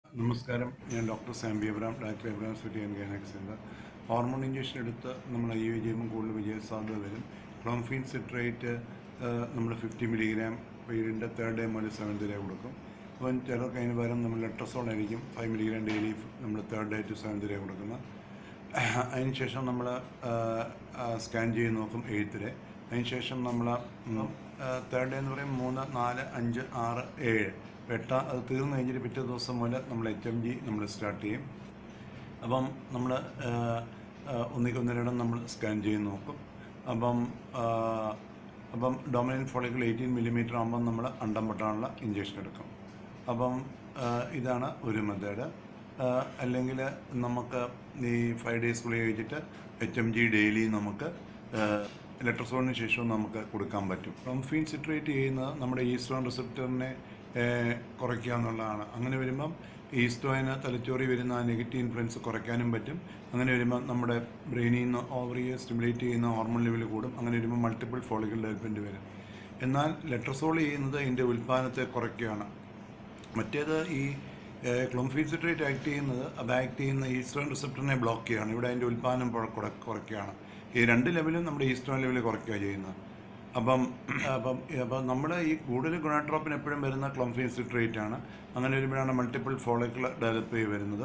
നമസ്കാരം ഞാൻ doctor Samby Abraham director Abraham city and gynaec centre hormone injection എടുത്ത് നമ്മൾ ഐ വി ചെയ്യുമ്പോൾ കൂടുതൽ വിജയസാധ്യത വരും ക്ലോംഫീൻ സിട്രേറ്റ് നമ്മൾ ഫിഫ്റ്റി മില്ലിഗ്രാം പീരീഡിൻ്റെ തേർഡ് ഡേ മുതൽ സെവൻത് ഡേ കൊടുക്കും അപ്പം ചിലർക്ക് അതിന് പകരം നമ്മൾ ലെട്രസോൾ ആയിരിക്കും ഫൈവ് മില്ലിഗ്രാം ഡെയിലി നമ്മൾ third day to seventh day കൊടുക്കുന്നത് അതിനുശേഷം നമ്മൾ സ്കാൻ ചെയ്ത് നോക്കും എഴുത്തിലെ അതിനുശേഷം നമ്മൾ തേർഡ് ഡേ എന്ന് പറയും മൂന്ന് നാല് അഞ്ച് ആറ് ഏഴ് എട്ട അത് തീർന്നു കഴിഞ്ഞിട്ട് പിറ്റേ ദിവസം മുതൽ നമ്മൾ എച്ച് എം ജി നമ്മൾ സ്റ്റാർട്ട് ചെയ്യും അപ്പം നമ്മൾ ഒന്നിക്കൊന്നിരിടം നമ്മൾ സ്കാൻ ചെയ്ത് നോക്കും അപ്പം ആ, അപ്പം ഡൊമിനൻ ഫോളിക്കൽ എയ്റ്റീൻ മില്ലിമീറ്റർ ആകുമ്പം നമ്മൾ അണ്ടം പൊട്ടാനുള്ള ഇഞ്ചക്ഷൻ എടുക്കും അപ്പം ആ, ഇതാണ് ഒരു മെത്തേഡ് അല്ലെങ്കിൽ നമുക്ക് ഈ ഫൈവ് ഡേയ്സ് ഗുളിക കഴിച്ചിട്ട് എച്ച് എം ജി ഡെയിലി നമുക്ക് ലെട്രസോണിന് ശേഷവും നമുക്ക് കൊടുക്കാൻ പറ്റും റംഫീൻ സിട്രേറ്റ് ചെയ്യുന്നത് നമ്മുടെ ഈസ്ട്രോൺ റിസപ്റ്ററിനെ കുറയ്ക്കുക എന്നുള്ളതാണ് അങ്ങനെ വരുമ്പം ഈസ്ട്രോയിന് തലച്ചോറി വരുന്ന ആ നെഗറ്റീവ് ഇൻഫ്ലുവൻസ് കുറയ്ക്കാനും പറ്റും അങ്ങനെ വരുമ്പോൾ നമ്മുടെ ബ്രെയിനിൽ നിന്ന് ഓവറിയെ സ്റ്റിമുലേറ്റ് ചെയ്യുന്ന ഹോർമോൺ ലെവൽ കൂടും അങ്ങനെ വരുമ്പോൾ മൾട്ടിപ്പിൾ ഫോളിക്കൽ ഡെവലപ്മെൻറ്റ് വരും എന്നാൽ ലെട്രസോൾ ചെയ്യുന്നത് ഇതിൻ്റെ ഉൽപ്പാദനത്തെ കുറയ്ക്കുകയാണ് മറ്റേത് ഈ ക്ലോംഫീസിട്രേറ്റ് ആക്ട് ചെയ്യുന്നത് അത് ആക്ട് ചെയ്യുന്ന ഈസ്റ്റേൺ റിസപ്റ്ററിനെ ബ്ലോക്ക് ചെയ്യുകയാണ് ഇവിടെ അതിൻ്റെ ഉൽപ്പാദനം കുറ- കുറ- കുറയ്ക്കുകയാണ് ഈ രണ്ട് ലെവലും നമ്മുടെ ഈസ്റ്റേൺ ലെവൽ കുറയ്ക്കുക ചെയ്യുന്നത് അപ്പം അപ്പം അപ്പം നമ്മൾ ഈ കൂടുതൽ ഗുണാട്രോപ്പിന് എപ്പോഴും വരുന്ന ക്ലോംഫീസിട്രേറ്റ് ആണ് അങ്ങനെ വരുമ്പോഴാണ് മൾട്ടിപ്പിൾ ഫോളിക്കിൾ ഡെവലപ്പ് ചെയ്ത് വരുന്നത്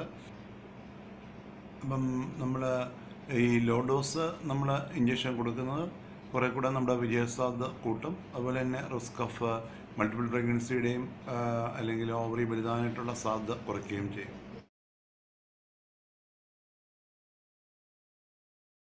അപ്പം നമ്മൾ ഈ ലോ ഡോസ് നമ്മൾ ഇഞ്ചക്ഷൻ കൊടുക്കുന്നത് കുറേ കൂടെ നമ്മുടെ വിജയസാധ്യത കൂട്ടും അതുപോലെ തന്നെ റിസ്ക് ഓഫ് മൾട്ടിപ്പിൾ പ്രഗ്നൻസിയുടെയും അല്ലെങ്കിൽ ഓവറി വലുതാനായിട്ടുള്ള സാധ്യത കുറയ്ക്കുകയും ചെയ്യും